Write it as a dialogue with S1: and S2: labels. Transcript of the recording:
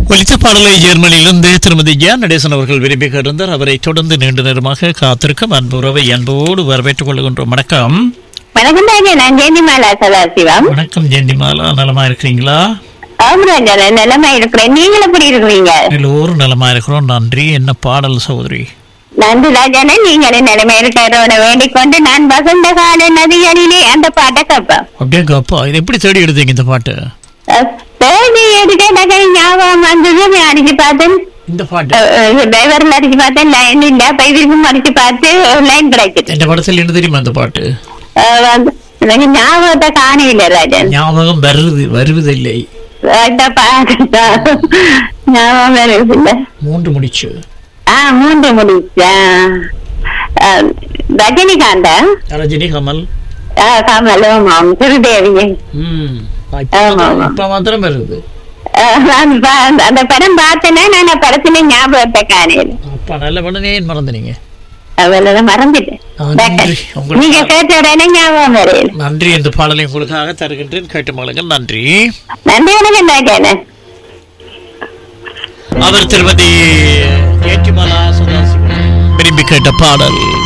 S1: ஒலித்த பாடலை ஜெர்மனியிலிருந்து திருமதி ஜியான் நடேசன் அவர்கள் விரும்பி கேட்டிருந்தார் அவரை தொடர்ந்து நீண்ட நேரமாக காத்திருக்கும் அன்பு உறவை அன்போடு வரவேற்றுக் கொள்கின்றோம் வணக்கம்
S2: வணக்கம் ராஜா நான் ஜெயந்திமாலா சதாசிவம்
S1: வணக்கம் ஜெயந்திமாலா நலமா இருக்கிறீங்களா
S2: ஆம் ராஜா நான் நிலைமை இருக்கிறேன் நீங்கள் எப்படி இருக்கிறீங்க
S1: எல்லோரும் நலமா இருக்கிறோம் நன்றி என்ன பாடல் சகோதரி
S2: நன்றி ராஜானே நீங்கள் நிலைமை இருக்கிறவனை வேண்டிக் கொண்டு நான் வசந்த கால நதிகளிலே அந்த பாட்டை கேட்பேன்
S1: அப்படியே அப்பா இது எப்படி தேடி எடுத்தீங்க இந்த பாட்டு
S2: அஹ், தேடி எடுக்க நகை ஞாபகம் வந்தது நான் அடிச்சு பார்த்தேன்
S1: இந்த பாட்டு
S2: டிரைவர்ல அடிச்சு பார்த்தேன் லைன் இல்ல போய் திரும்பி அடிச்சு பார்த்து லைன் கிடைச்சிட்டு
S1: எந்த படத்துல என்ன தெரியுமா அந்த பாட்டு
S2: அஹ், வந்து எனக்கு ஞாபகத்தை காணவில்லை ராஜன்
S1: ஞாபகம் வருது வருவதில்லை
S2: அந்த பாட்டு ஞாபகம் வருதில்லை
S1: மூன்று முடிச்சு
S2: ஆ மூன்று முடிச்சா ரஜினிகாந்தா
S1: ரஜினி கமல்
S2: ஆ, கமலும் ஆம், திருதேவி
S1: ம்
S2: ஆமா, ஆமா.
S1: இப்ப மாத்திரம் வருது
S2: ஆ, நான் பா- அந்த படம் பார்த்தேன்னா நான் அந்த படத்துல ஞாபகத்தை காணேன்
S1: அப்பா நல்ல படனே மறந்துனீங்க
S2: அவள மறந்துட்டேன்
S1: ஆ, நன்றி. உங்களுக்கு-
S2: நீங்க கேட்ட உடனே ஞாபகம் வரையில்
S1: நன்றி இந்த பாடலை உங்களுக்காக தருகின்றேன் கேட்டு மகளுங்கள் நன்றி
S2: நன்றி வணக்கம் ராஜானே
S1: அவர் திருமதி ஏற்றிமலா சதாசிவம் விரும்பி கேட்ட பாடல்